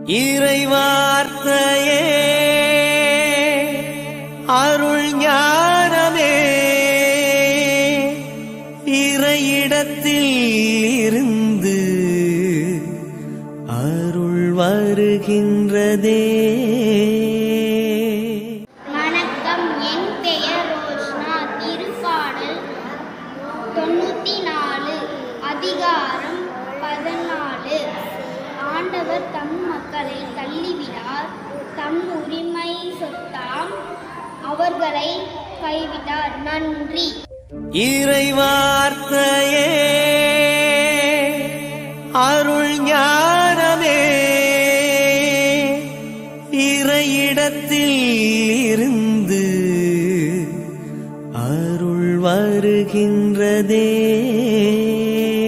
இறைவார்த்தையே அருள் ஞானமே இறையிடத்தில் இருந்து அருள் வருகின்றதே வணக்கம் என் பெயர் ரோஷ்னா திருப்பாடல் தொண்ணூற்றி நாலு அதிகாரம் பதினாலு ஆண்டவர் தம் மக்களை தள்ளிவிடார் தம் உரிமை சொத்தாம் அவர்களை கைவிடார் நன்றி இறைவார்த்தையே அருள் ஞானமே இறையிடத்தில் இருந்து அருள் வருகின்றதே